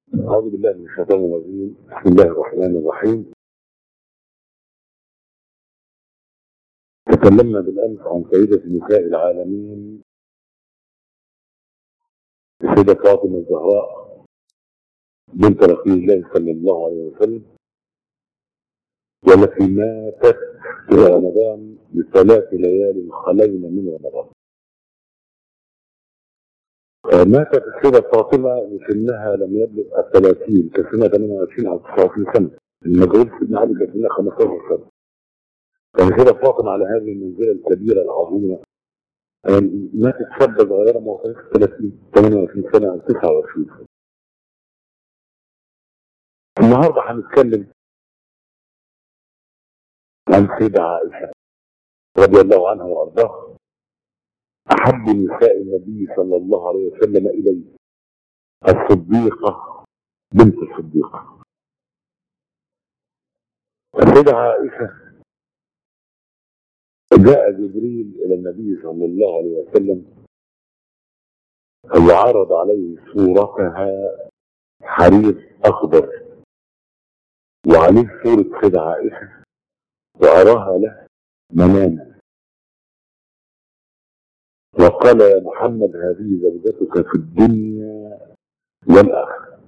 أعوذ بالله من الشيطان الرجيم بسم الله الرحمن الرحيم تكلمنا بالأمس عن سيدة نساء العالمين السيدة فاطمة الزهراء بنت رسول الله صلى الله عليه وسلم والتي ماتت في رمضان بثلاث ليال خلين من رمضان ماتت السيدة فاطمة وسنها لم يبلغ الثلاثين كسنة 28 أو 29 سنة المجهول سيدنا علي كان سنها 15 سنة كان السيدة فاطمة على هذه المنزلة الكبيرة العظيمة ماتت شابة صغيرة ما وصلتش 30 28 سنة أو 29 سنة النهارده هنتكلم عن السيدة عائشة رضي الله عنها وأرضاها أحب نساء النبي صلى الله عليه وسلم إليه الصديقة بنت الصديقة السيدة عائشة جاء جبريل إلى النبي صلى الله عليه وسلم وعرض عليه صورتها حرير أخضر وعليه صورة سيدة عائشة وأراها له مناما وقال يا محمد هذه زوجتك في الدنيا والآخرة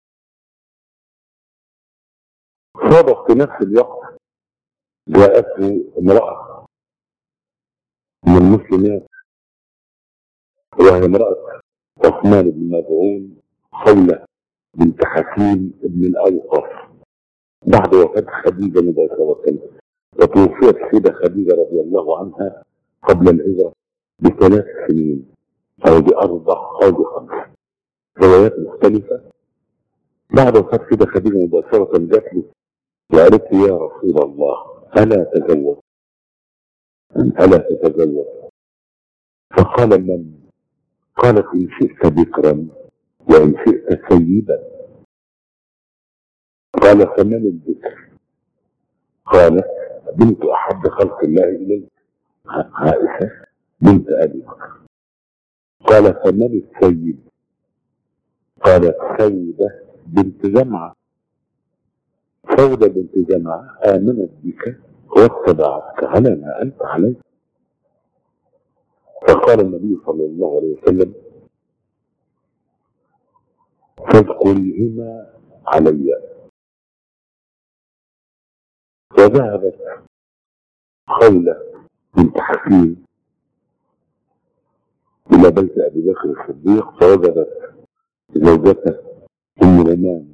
صادف في نفس الوقت جاءته امرأة من المسلمات وهي امرأة عثمان بن مظعون خولة بنت حكيم بن الأوقف بعد وفاة خديجة نبي صلى الله عليه وسلم وتوفيت السيدة خديجة رضي الله عنها قبل الهجرة بثلاث سنين أو بأربع أو بخمس روايات مختلفة بعد وفاة سيدة خديجة مباشرة جات له وقالت لي يا رسول الله ألا تزوج ألا تتزوج فقال من قالت إن شئت بكرا وإن شئت سيدا قال فمن الذكر قالت بنت احب خلق الله الي عائشه بنت ابي بكر قال فمن السيد قالت سيده بنت جمعه سودة بنت جمعه امنت بك واتبعتك على ما انت عليه فقال النبي صلى الله عليه وسلم فاذكريهما علي وذهبت خولة بنت حكيم إلى بيت أبي بكر الصديق فوجدت زوجته أم اليمان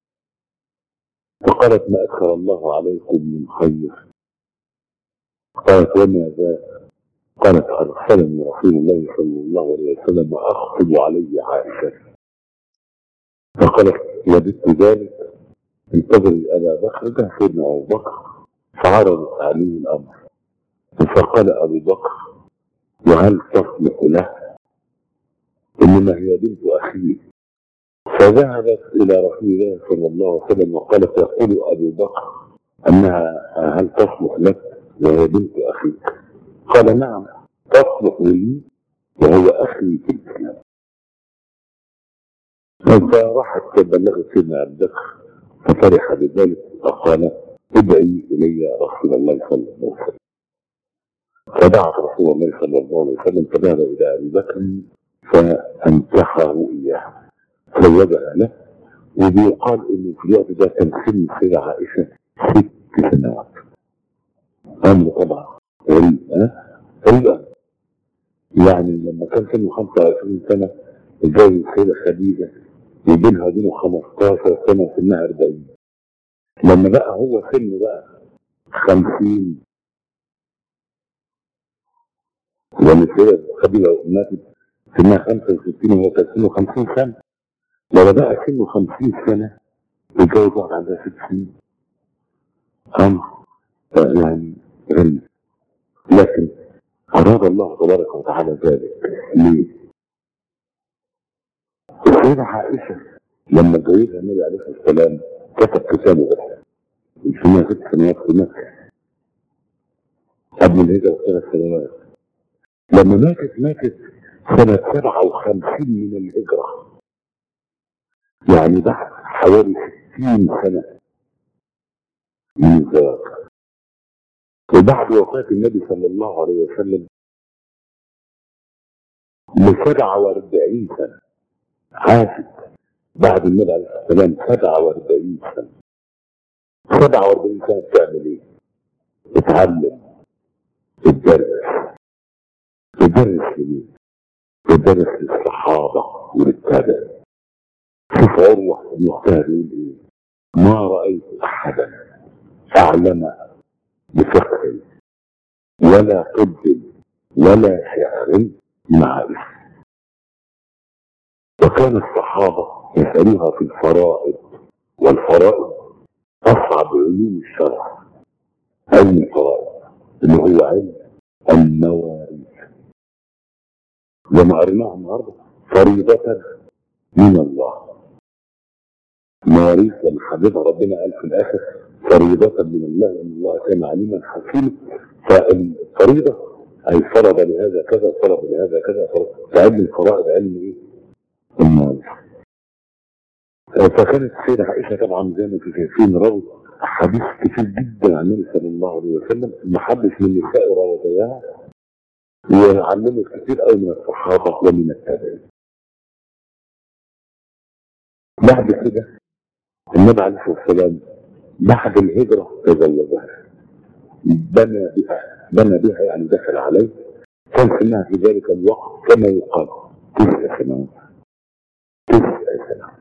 فقالت ما أدخل الله عليكم من خير قالت وما ذا قالت أرسلني رسول الله صلى الله عليه وسلم وأخطب علي عائشة فقالت وددت ذلك انتظري أبا بكر ده سيدنا أبو بكر فعرضت عليه الأمر فقال أبو بكر وهل تصلح له إنما هي بنت أخيه فذهبت إلى رسول الله صلى الله عليه وسلم وقالت يقول أبو بكر أنها هل تصلح لك وهي بنت أخيك قال نعم تصلح لي وهو أخي في الإسلام فراحت بلغت سيدنا أبو بكر ففرح بذلك فقال ادعي الي رسول الله صلى الله عليه وسلم فدعت رسول الله صلى الله عليه وسلم فذهب الى ابي بكر فانكحه اياه زوجها له وبيقال انه في الوقت ده كان سن سيدة عائشه ست سنوات امر طبعا غريب ها غريب يعني لما كان سنه 25 سنه اتجوز السيده خديجه وبينها وبينه 15 سنه سنها 40 لما بقى هو سنه بقى خمسين لما السيدة خديجة ماتت سنها خمسة وستين وهو كان سنه خمسين سنة لما بقى سنه خمسين سنة يتجوز واحد عندها ست سنين أمر يعني غريب لكن أراد الله تبارك وتعالى ذلك ليه؟ السيدة عائشة لما اتجوزها النبي عليه الصلاة والسلام كتب كتابه بس يسميها ست سنوات في مكة قبل الهجرة بثلاث سنوات لما ماتت ماتت سنة 57 من الهجرة يعني بعد حوالي 60 سنة من الزواج وبعد وفاة النبي صلى الله عليه وسلم ل 47 سنة عاشت بعد النبي عليه الصلاة والسلام 47 سنة 47 سنة بتعمل ايه؟ بتعلم بتدرس بتدرس لمين؟ بتدرس للصحابة وللتابعين شوف عروة بن اختها بيقول ايه؟ ما رأيت أحدا أعلم بفقه ولا طب ولا شعر مع اسم وكان الصحابة يسألوها في الفرائض والفرائض أصعب علوم الشرع علم الفرائض اللي هو علم المواريث لما قريناها النهارده فريضة من الله مواريث لما حددها ربنا قال في الآخر فريضة من الله إن الله كان عليما حكيما فالفريضة أي فرض لهذا كذا فرض لهذا كذا فرض فعلم الفرائض علم إيه؟ المواريث فكانت السيدة عائشة طبعا زي ما انتم شايفين روت أحاديث كتير جدا عن النبي صلى الله عليه وسلم ما حدش من النساء روى زيها وعلمت كتير قوي من الصحابة ومن التابعين بعد كده النبي عليه الصلاة والسلام بعد الهجرة تزوجها بنى بها بنى بها يعني دخل عليه كان سنها في ذلك الوقت كما يقال تسع سنوات تسع سنوات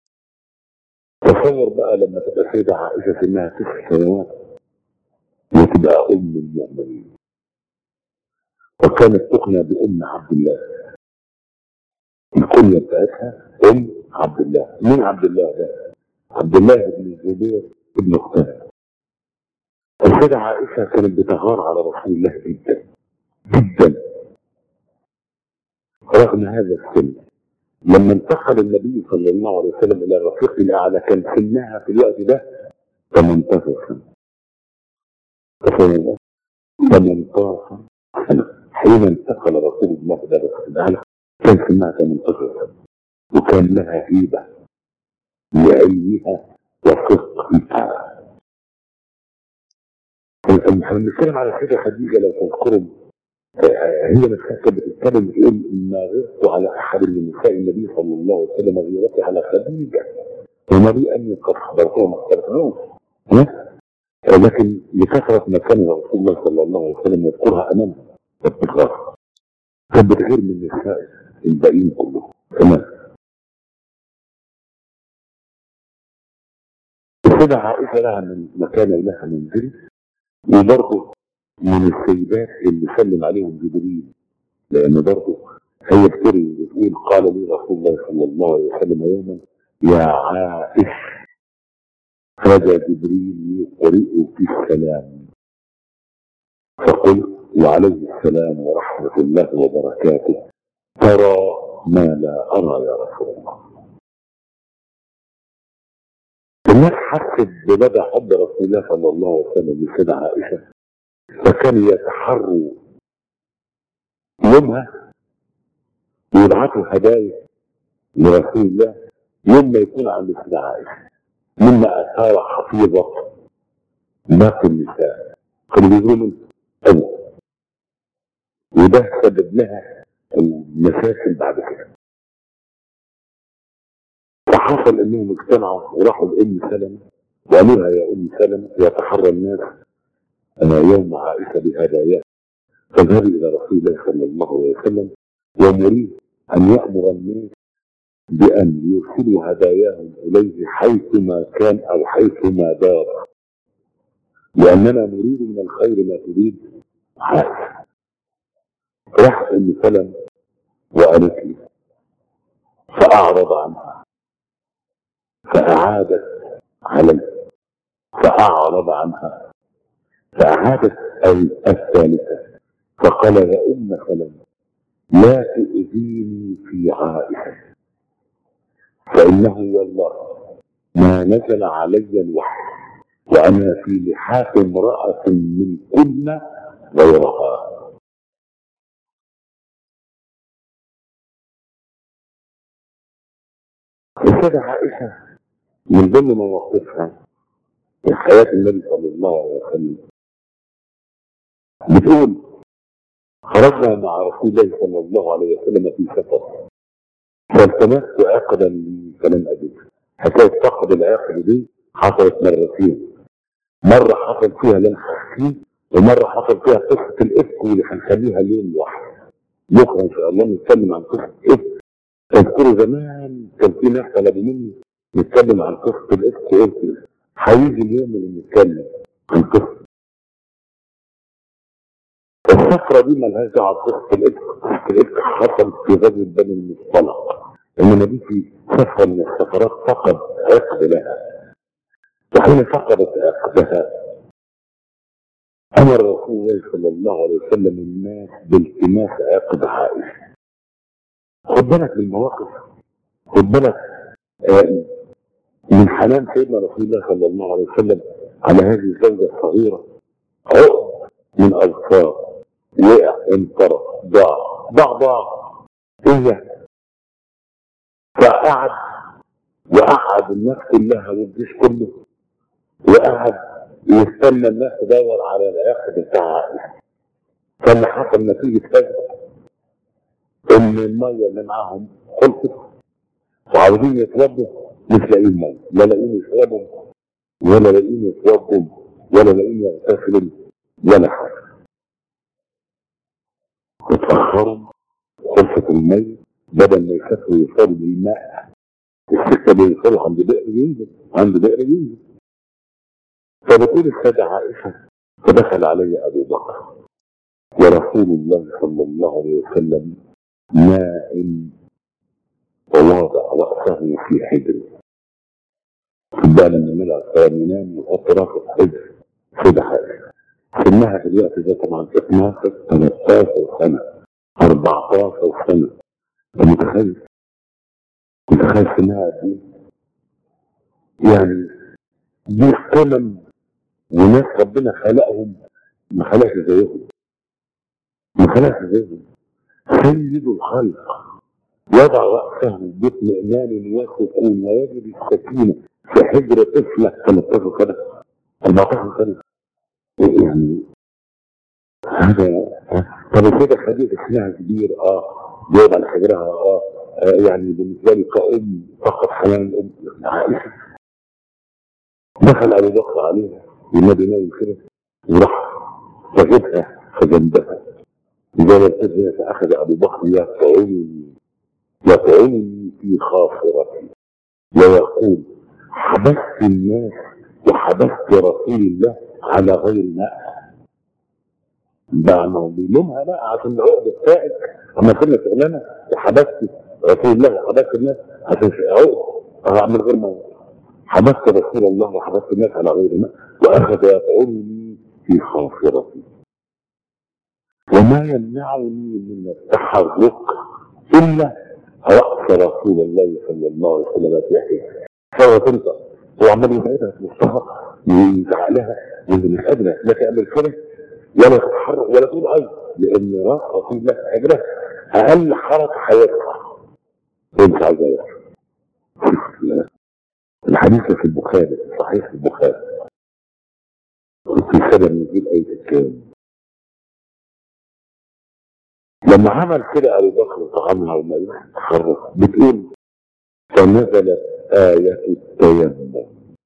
تصور بقى لما تبقى سيدة عائشة سنها تسع سنوات وتبقى أم المؤمنين وكانت تقنى بأم عبد الله الكنية بتاعتها أم عبد الله مين عبد الله ده؟ عبد الله بن الزبير ابن اختها السيدة عائشة كانت بتغار على رسول الله جدا جدا رغم هذا السن لما انتقل النبي صلى الله عليه وسلم الى الرفيق الاعلى كان سنها في الوقت ده 18 سنه تصور 18 سنه حين انتقل رسول الله الى الرفيق الاعلى كان سنها 18 سنه وكان لها هيبه لعلمها وفقهها احنا بنتكلم على السيده خديجه لو تذكروا هي نفسها كانت بتتكلم بتقول ما غرت على احد من نساء النبي صلى الله عليه وسلم غيرتي على خديجه وما لي اني قد حضرتها ما حضرتهاش لكن لكثره ما كان رسول الله صلى الله عليه وسلم يذكرها امامها كانت بتغار كانت بتغير من النساء الباقيين كلهم تمام السيدة عائشة لها من مكان لها منزل وبرضه من السيدات اللي سلم عليهم جبريل لان برضه هي بتروي بتقول قال لي رسول الله صلى الله عليه وسلم يوما يا عائش هذا جبريل يقرئك السلام فقلت وعليه السلام ورحمة الله وبركاته ترى ما لا أرى يا رسول الله الناس حست بمدى حب رسول الله صلى الله عليه وسلم للسيدة عائشة فكان يتحروا يومها ويبعثوا هدايا لرسول الله يوم ما يكون عند السيدة عائشة مما أثار حفيظة باقي النساء كانوا بيقولوا من أول وده سبب لها المشاكل بعد كده فحصل انهم اجتمعوا وراحوا لام سلمة وقالوا لها يا ام سلمة يتحرى الناس يوم عائشة بهدايا فاذهبي إلى رسول الله صلى الله عليه وسلم ومريه أن يأمر الناس بأن يرسلوا هداياهم إليه حيثما كان أو حيثما دار لأننا نريد من الخير ما تريد عائشة راح أم سلم وقالت لي فأعرض عنها فأعادت عليه فأعرض عنها فأعادت الثالثة فقال يا أم سلمة لا تؤذيني في عائشة فإنه والله ما نزل علي الوحي وأنا في لحاف امرأة من كن غيرها السيدة عائشة من ضمن مواقفها في حياة النبي صلى الله عليه وسلم بتقول خرجنا مع رسول الله صلى الله عليه وسلم في سفر فالتمست عقدا فلم أجد حكاية فقد العقد دي حصلت مرتين مرة حصل فيها لم فيه ومرة حصل فيها قصة الإفك واللي هنخليها اليوم لوحده بكرة إن شاء الله نتكلم عن قصة الإفك تذكروا زمان كان في ناس طلبوا مني نتكلم عن قصة الإفك قلت هيجي اليوم اللي نتكلم عن قصة السفرة دي مالهاش دعوة بقصة الإفك قصة الإفك حصلت في غزوة بني المصطلق إنما دي في سفرة من السفرات فقد عقد لها وحين فقدت عقدها أمر رسول الله صلى الله عليه وسلم الناس بالتماس عقد عائشة خد بالك من المواقف خد بالك آه، من حنان سيدنا رسول الله صلى الله عليه وسلم على هذه الزوجة الصغيرة عقد من أظفار وقع انطرف ضاع ضاع ضاع إيه فقعد وقعد الناس كلها والجيش كله وقعد يستنى الناس تدور على العقد بتاع عائشة فاللي حصل نتيجة كذا ان المية اللي معاهم خلصت وعاوزين يتوضوا مش لاقيين مية لا لاقيين يشربوا ولا لاقيين يتوضوا ولا لاقيين يغتسلوا ولا حاجة اتأخروا خلصت المية بدل ما يسافروا يوصلوا بالماء السكة بيوصلوا عند بئر ينزل عند بئر ينزل فبتقول السيدة عائشة فدخل علي أبو بكر ورسول الله صلى الله عليه وسلم نائم ووضع رأسه في حجره بقى لما ملأ صار ينام ويحط راسه في حجر سيدة عائشة سنها في الوقت ده طبعا 12 13 سنة 14 سنة انت متخيل متخيل سنها قد ايه؟ يعني دي قمم وناس ربنا خلقهم ما خلقش زيهم ما خلقش زيهم سيد الخلق وضع رأسه باطمئنان وسكون ويجد السكينة في حجر طفلة 13 سنة 14 سنة يعني هذا طب كده خديجة اسمها كبير اه جاوب على حجرها اه آه، يعني بالنسبة لي كأم فقط حنان الأم عائشة دخل أبو بكر عليها والنبي نايم كده وراح فجدها فجنبها زي ما قلت فأخذ أبو بكر يطعني يطعني في خاصرتي ويقول حبست الناس وحبست رسول الله على غير ماء بقى ما هو بيلومها بقى عشان العقد بتاعك اما كنا شغلانه وحبست رسول الله وحبست الناس عشان عقد اعمل غير ما حبست رسول الله وحبست الناس على غير ماء واخذ يطعني في خاصرتي وما يمنعني من التحرك الا راس رسول الله صلى الله عليه وسلم في حيث فهو تنسى هو عمال يبعدها في مصطفى يزعق لها واللي مش قادره لا تعمل كده ولا تتحرك ولا تقول اي لان راس رسول الله في حجره اقل حركه هيقطع وانت عايز ايه الحديث في البخاري صحيح في البخاري في سنه من جيل ايه الكام لما عمل كده ابو بكر طعمها وما يتحرك بتقول فنزلت آية التيمم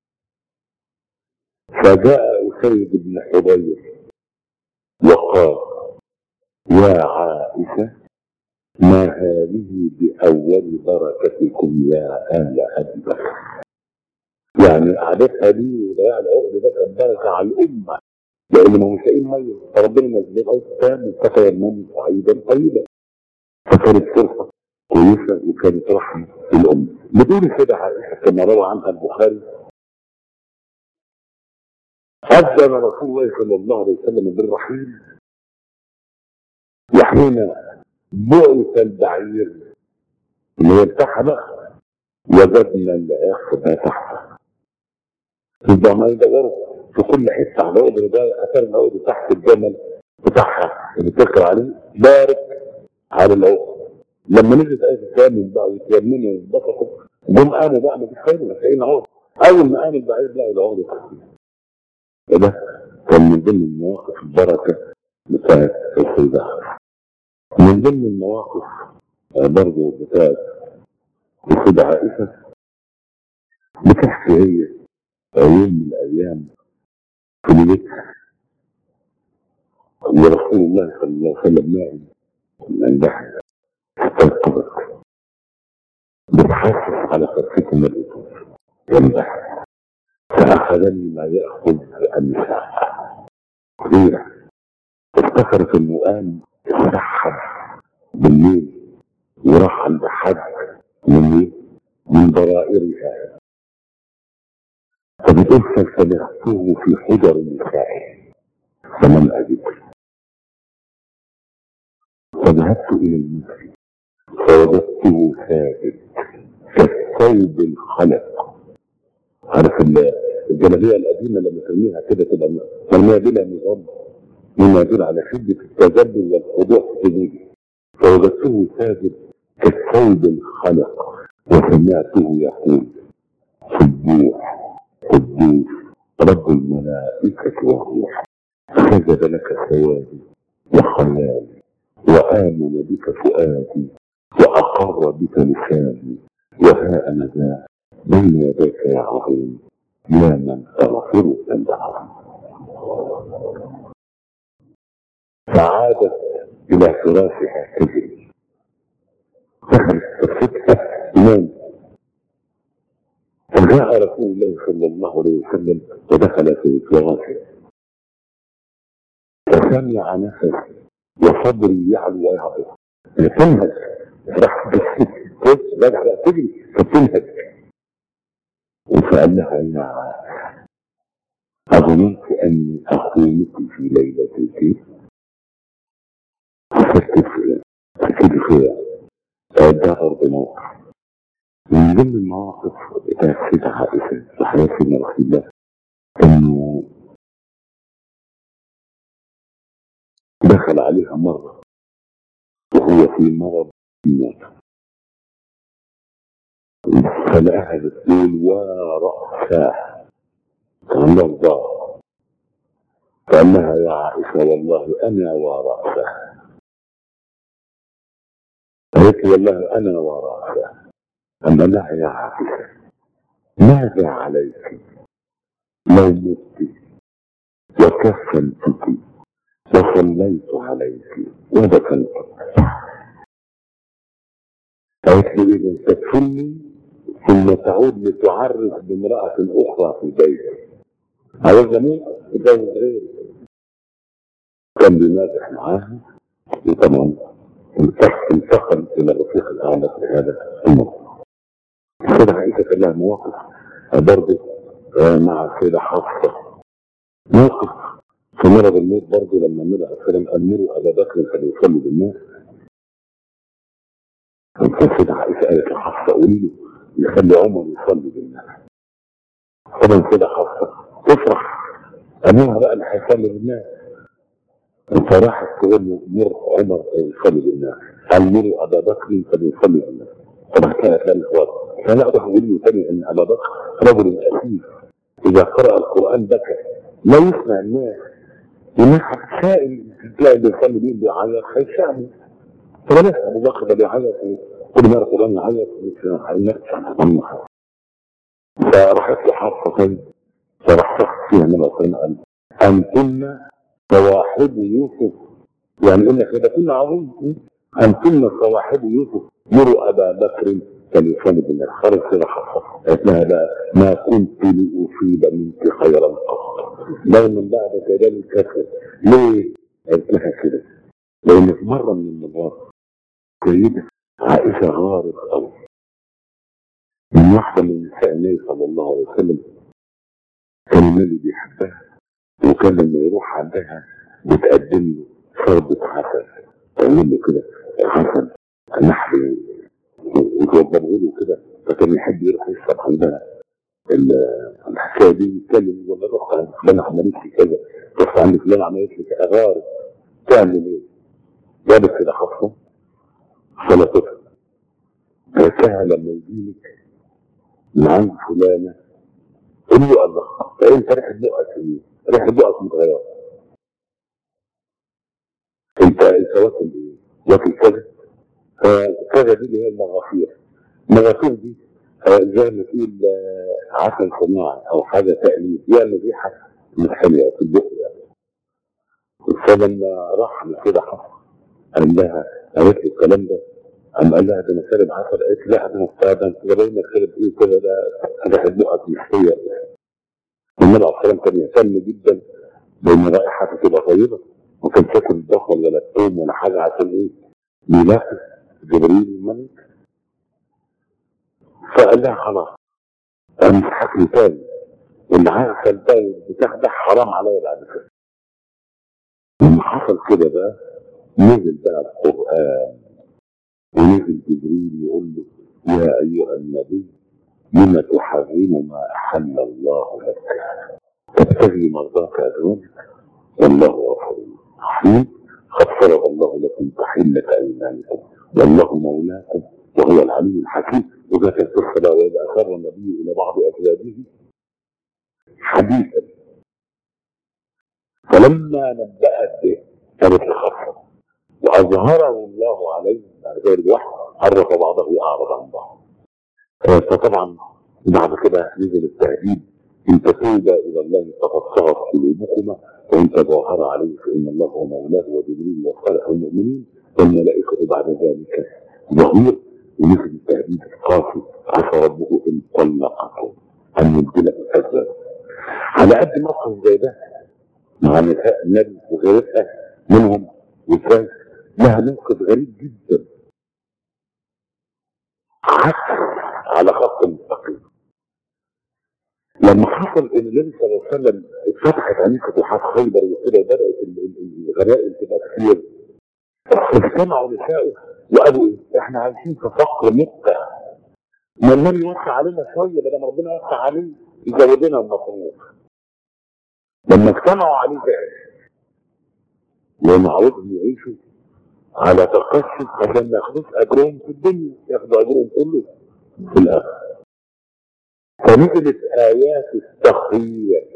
فجاء أسيد بن حضير وقال يا عائشة ما هذه بأول بركتكم يا آل أبي بكر يعني قعدتها دي وضياع العقد ده كان بركة على الأمة لأن ما مش لاقيين مية فربنا نزل آية تام فتيمموا صعيدا طيبا فكانت فرصة كويسة وكانت رحمة للأمة بدون كده عائشة كما روى عنها البخاري أذن رسول الله صلى الله عليه وسلم بالرحيل وحين بعث البعير اللي هي بتاعها بقى وجدنا العقد تحته يبقى ما يدوروا في كل حته على العقد ده اثر العقد تحت الجمل بتاعها اللي بتذكر عليه بارك على العقد لما نزلت آية الثامن بقى ويتيمموا ويتبسطوا جم قاموا بقى ما فيش خير مش لاقيين عقد اول ما قام البعير لقى العقد تحتيه فده كان من ضمن المواقف البركه بتاعت السيده من ضمن المواقف آه، برضه بتاعت السيده عائشه بتحكي هي يوم من الايام في بيتها ورسول الله صلى الله عليه وسلم نائم من بحر استيقظت بتحسس على خفة المرأة والبحر فأخذني ما يأخذ النساء غيرة افتكرت انه قام يتسحب بالليل وراح عند حد من ايه؟ من ضرائرها فبتقول فسلخته في حجر نسائه فلم اجد فذهبت الى المسجد فوجدته ثابت كالثوب الخلق عارف ال- الجلابيه القديمه لما ترميها كده تبقى مرميه بلا نظام مما يدل على شده التجدد والخضوع في السجود فوجدته ثابت كالثوب الخلق وسمعته يقول سبوح قدوس رب الملائكة والروح سجد لك ثوابي وخيالي وآمن بك فؤادي وأقر بك لساني وها أنا ذا بين يديك يا عظيم يا من تغفر الذنب فعادت إلى فراشها تجري دخلت صفتها إمام فجاء رسول الله صلى الله عليه وسلم ودخل في فراشه فسمع نفسه وصدري يعلو ويهبط تنهج راح بص راجع بقى تجري فتنهج وسأل لها يا عائشة أظننت أني أخونك في ليلتك فكرت في أكيد في دار بنور من ضمن المواقف بتاعت سيدة عائشة في حياة سيدنا رسول الله إنه دخل عليها مرة وهو في مرض الموت فلقاها بتقول ورأساه كان له ضاع فقال لها يا عائشة والله أنا ورأساه قالت له والله أنا ورأساه أما لا يا عائشة ماذا عليك لو مت وكفنتك وصليت عليك ودفنتك قالت لي إذا تدفني ثم تعود لتعرف بامرأة أخرى في بيتك عاوزة مين؟ تتجوز غيري كان بيمازح معاها وطبعا انتقل انتقل إلى الرفيق الأعلى في هذا الموضوع السيدة عائشة كان لها مواقف برضه آه، مع السيدة حفصة موقف في مرض الموت برضه لما النبي عليه السلام أمروا أبا بكر فليصلي بالناس فالسيدة عائشة قالت لحفصة قولي له يخلي عمر يصلي بالناس طبعا السيدة حفصة تفرح أمرها بقى اللي هيصلي بالناس فراحت تقول له مر عمر يصلي بالناس أمروا أبا بكر فليصلي بالناس طبعا كانت لها الإخوات فأنا أروح أقول له تاني أن أبا بكر رجل أسيف إذا قرأ القرآن بكى لا يسمع الناس الناس هتسائل تلاقي اللي يصلي بيه بيعيط هيسأل فبلاش أبو بكر ده بيعيط كل مرة القرآن يعيط الناس هتسمع فراحت له حفصة تاني فراح شخص فيها النبي صلى الله عليه وسلم قال أنتن صواحب يوسف يعني إن كده كنا عظيم أنتن صواحب يوسف مروا أبا بكر فليصلي بالناس خرج كده حفصة قالت لها لا ما كنت لأصيب منك خيرا قط لو من بعد كذلك كثر ليه؟ قالت لها كده لأن في مرة من المرات سيدة عائشة غارت أوي من واحدة من نساء النبي صلى الله عليه وسلم كان النبي بيحبها وكان لما يروح عندها بتقدم له شربة عسل تعمل له كده عسل نحل وتوضبه له كده فكان يحب يروح يشرب عندها ال- الحكايه دي يتكلم ولا رحت عند فلان عملت لي كذا رحت عند فلان عملت لي كذا غارب تعمل ايه؟ جابت كده حفصه سلطتها قالت لها لما يجيلك من عند فلانه قول له الله انت ريحه بقك ايه؟ ريحه بقك متغيره انت انت واكل ايه؟ واكل كذا فكذا دي اللي هي المغافير المغافير دي آه، زي ما تقول آه، عسل صناعي او حاجه تقليد يعني ريحه مش حلوه في البق يعني فلما راح كده حصل قال لها قالت له الكلام ده قام قال لها ده انا شارب عسل قالت لا ده انا ده انت باين شارب ايه كده ده ريحه بقك مش هي النبي عليه الصلاه كان يهتم جدا بان رائحته تبقى طيبه وكان شاكل الضخم ولا الثوم ولا حاجه عشان ايه يلاقي جبريل الملك فقال لها خلاص انا مش حاكم تاني والعسل ده بتاع ده حرام عليا بعد كده لما حصل كده بقى نزل بقى القران ونزل جبريل يقول له يا ايها النبي لم تحرم ما احل الله لك تبتغي مرضات ازواجك والله غفور رحيم قد فرض الله لكم تحله ايمانكم والله مولاكم وهو العليم الحكيم وذا كانت الصلاه واذا اخر النبي الى بعض ازواجه حديثا فلما نبأت به كانت الخطر واظهره الله عليه بعد كده الوحي عرف بعضه اعرض عن بعض فطبعا بعد كده نزل التهديد ان تتوبا الى الله فقد صغت قلوبكما وان تظاهر عليه فان الله هو مولاه وجبريل وصالح المؤمنين والملائكه بعد ذلك ظهير ونزل التهديد القاسي عسى ربه ان طلقكم ان يبدلك الازواج على قد موقف زي ده مع نساء النبي وغيرها منهم وازاي لها موقف غريب جدا عكس على خط المستقيم لما حصل ان النبي صلى الله عليه وسلم اتفتحت عليه فتوحات خيبر وكده بدات ال- ال- الغنائم تبقى كتير اجتمعوا نساءه وقالوا ايه؟ احنا عايشين في فقر مقطع ما النبي يوسع علينا شويه بدل ربنا يوسع عليه يزود لنا المصروف لما اجتمعوا عليه بقى لان عاوزهم يعيشوا على تقشف عشان ما ياخدوش اجرهم في الدنيا ياخدوا اجرهم كله في الاخره فنزلت ايات التخيير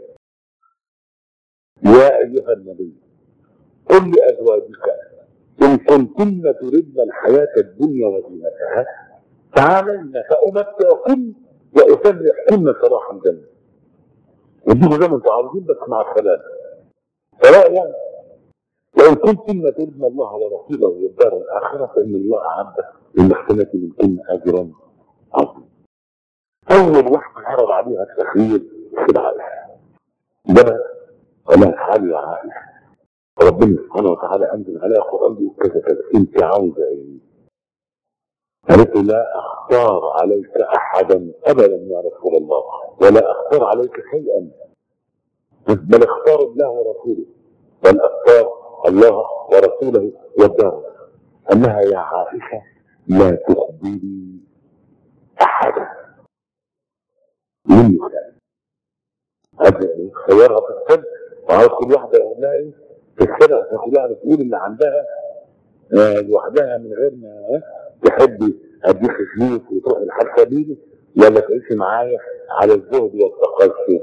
يا ايها النبي قل لازواجك ان كنتن تردن الحياه الدنيا وزينتها تعالين فامتعكن واسرحكن سراحا جميلا اديكوا زي ما انتم عاوزين بس مع السلامه سواء يعني وان كنتن تردن الله ورسوله والدار الاخره فان الله اعد للمحسنات منكن اجرا عظيما اول واحده عرض عليها التخيير في العائشه ده ولا تعالي يا عائشه ربنا سبحانه وتعالى انزل عليها قران بيقول كذا كذا انت عاوزه ايه؟ قالت له لا اختار عليك احدا ابدا يا رسول الله ولا اختار عليك شيئا بل اختار الله ورسوله بل اختار الله ورسوله والدار قال لها يا عائشه لا تخبري احدا من هذا خيارها في السن وعاوز كل واحده يقول لها ايه في السنه كل واحده تقول اللي عندها آه، لوحدها من غير ما آه، تحبي اديك فلوس وتروحي لحد سبيلي ولا تعيشي معايا على الزهد والتقشف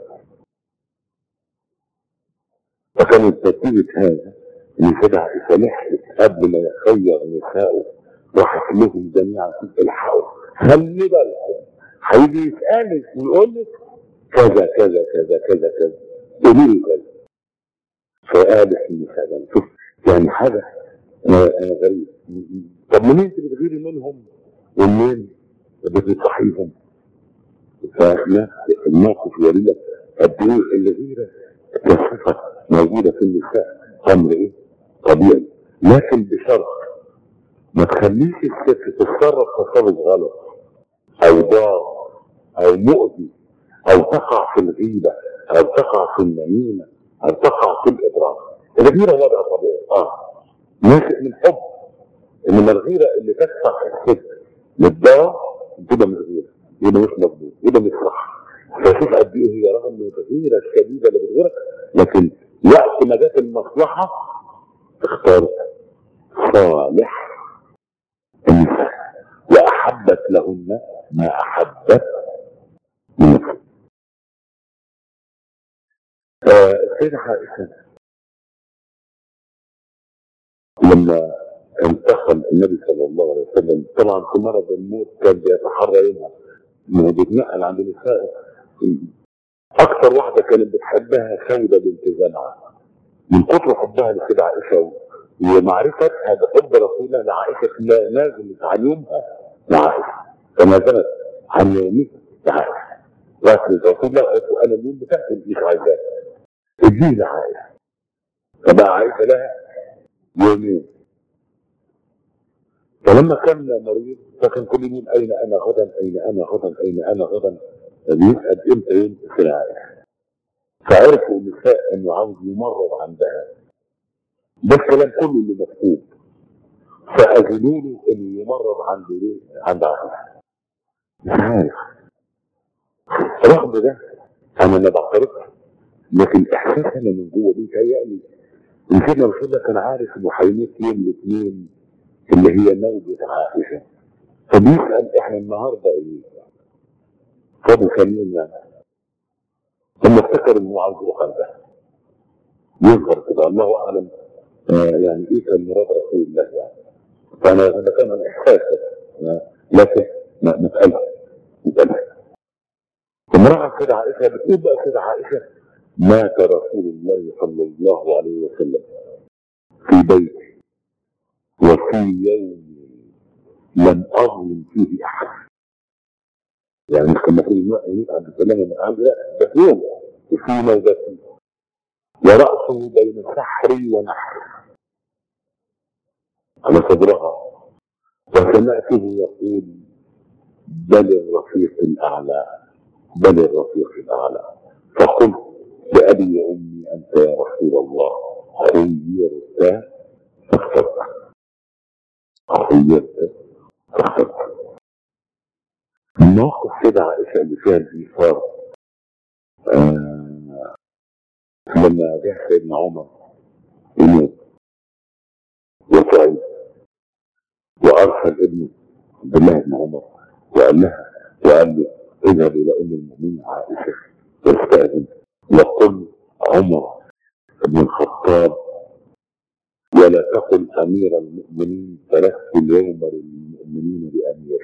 فكانت نتيجه هذا ان سيدة عائشه لحقت قبل ما يخير نسائه راحت لهم جميعا الحقوا خلي بالكم هيجي يسالك ويقول لك كذا كذا كذا كذا كذا قولي له كذا فقالت النساء ده شوف يعني حاجه آه، آه، غريبه طب منين انت بتغيري منهم ومنين بتصحيهم فاحنا الموقف يوري لك قد ايه الغيره كصفه موجوده في النساء امر ايه؟ طبيعي لكن بشرط ما تخليش الست تتصرف تصرف غلط او ضار او مؤذي او تقع في الغيبه او تقع في النميمه او تقع في الاضرار الغيره وضع طبيعي اه ناشئ من حب انما الغيره اللي تدفع الست للضرر تبقى مش غيره يبقى مش مظبوط يبقى مش صح فشوف قد ايه هي رغم ان الغيره الشديده اللي بتغيرك لكن وقت ما جت المصلحه اختارت صالح النساء واحبت لهن ما احبت من نفسها فسيدة عائشة لما انتقل النبي صلى الله عليه وسلم طبعا في مرض الموت كان بيتحرى يومها ما هو بيتنقل عند النساء اكثر واحده كانت بتحبها سوده بنت زمعه من كتر حبها لسيدة عائشه ومعرفتها بحب رسول الله لعائشه لا نازلت عن يومها لعائشه تنازلت عن يومها لعائشه وقالت رسول الله قالت له انا اليوم بتاعتي مش عايزاه اديه لعائشه فبقى عائشه لها يومين فلما كان مريض فكان كل يوم اين انا غدا اين انا غدا اين انا غدا بيسال امتى يمسك العائشه فعرفوا النساء انه عاوز يمرض عندها ده الكلام كله اللي مكتوب فاذنوا له انه يمرض عند ايه؟ عند عائشه مش عارف رغم ده انا ما بعترضش لكن احساس انا من جوه بيتهيألي ان سيدنا رسول الله كان عارف انه هيموت يوم الاثنين اللي هي نوبة عائشة فبيسأل احنا النهارده ايه؟ فاضل كام يوم يعني ثم افتكر انه عاوز يروح عندها يظهر كده الله اعلم آه يعني ايه كان مراد رسول الله يعني فانا هذا كان الاحساس لكن ما ما اتقالش ما اتقالش امرأة كده عائشة بتقول بقى كده عائشة مات رسول الله صلى الله عليه وسلم في بيته وفي يوم لم أظلم فيه أحد يعني مش كان المفروض يموت عبد السلام بن عمرو لا ده في يوم وفي موجته ورأسه بين سحري ونحري على صدرها وسمعته يقول بل الرفيق الأعلى بل الرفيق الأعلى فقلت لأبي وأمي أنت يا رسول الله خيرت فاخترت خيرت فاخترت المواقف كده عائشة اللي فيها الإيثار آه لما جه سيدنا عمر يموت وسعيد وأرسل ابنه عبد الله بن عمر وقال لها وقال له اذهب إلى أم المؤمنين عائشة واستأذن وقل عمر بن الخطاب ولا تقل أمير المؤمنين فلست اليوم للمؤمنين بأمير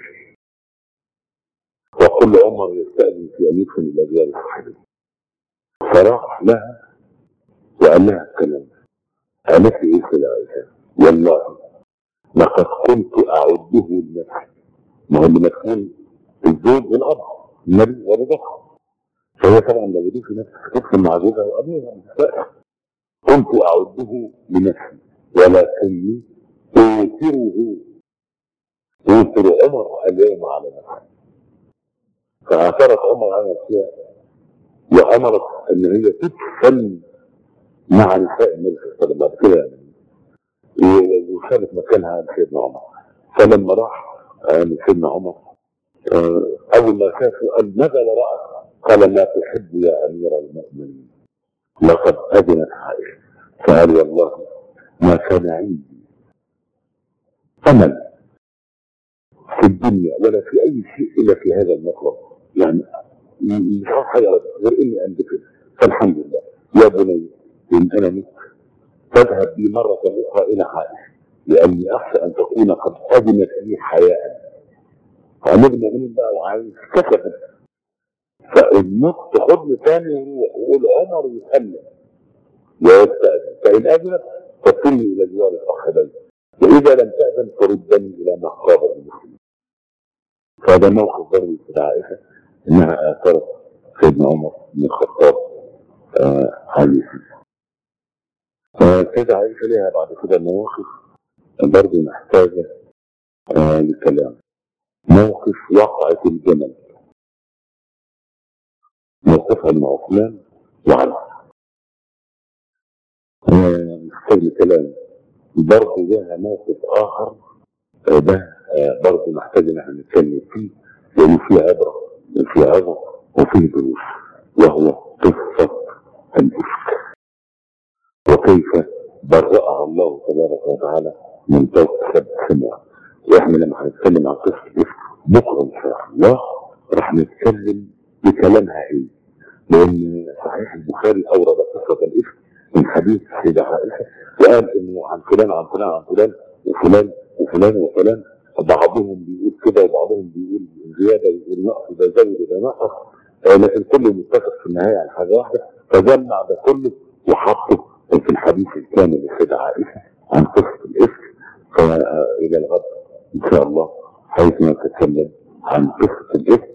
وقل عمر يستأذن في أن يدخل إلى ديار صاحبه فراح لها وقال لها الكلام قالت لي إيه كده عائشة والله لقد كنت أعده لنفسي ما هو اللي مدفون الزوج والأب النبي وأبو بكر فهي طبعا لو دي في نفسها تدخل مع زوجها وأبوها كنت أعده لنفسي ولكني أوثره أوثر عمر اليوم على نفسي فاعترض عمر على نفسها وأمرت أن هي تدفن مع نساء النبي صلى الله عليه وسلم بعد كده يعني وخدت مكانها عن سيدنا عمر فلما راح عن سيدنا عمر أول ما شافه قال ماذا رأت؟ قال ما تحب يا أمير المؤمنين لقد أذنت عائشة فقال والله ما كان عندي أمل في الدنيا ولا في أي شيء إلا في هذا المطلب يعني مش عارف حاجة غير إني أنذكر فالحمد لله يا بني إن أنا مت فاذهب بي مرة أخرى إلى عائشة لأني أخشى أن تكون قد أذنت لي حياء فأمر المؤمنين بقى وعايز كسبت فالنص خدني ثاني وروح وقول عمر يسلم ويستأذن فإن أذنت فصلني إلى جوار الأخ بيت وإذا لم تأذن فردني إلى مقابر المسلمين فهذا موقف برضه في عائشة إنها آثرت سيدنا عمر بن الخطاب آه عليه كده عائشة ليها بعد كده مواقف برضه محتاجة آه لكلام موقف وقعة الجمل موقفها مع عثمان وعلي محتاج لكلام برضه لها موقف آخر آه ده آه برضه محتاج إن احنا نتكلم فيه لأن فيه عبرة وفيه عبرة وفيه دروس وهو قصة الإفك وكيف برأها الله تبارك وتعالى من فوق سبع سماوات واحنا لما هنتكلم عن قصة الإفك بكرة إن شاء الله راح نتكلم بكلامها إيه لان صحيح البخاري اورد قصه الافك من حديث سيدة عائشه وقال انه عن فلان عن فلان عن فلان وفلان وفلان وفلان بعضهم بيقول كده وبعضهم بيقول زياده ويقول نقص ده زود وده نقص آه، لكن كله متفق في النهايه على حاجه واحده فجمع ده كله وحطه في الحديث الكامل لسيدة عائشه عن قصه الافك فالى الغد ان شاء الله حيث نتكلم عن قصه الافك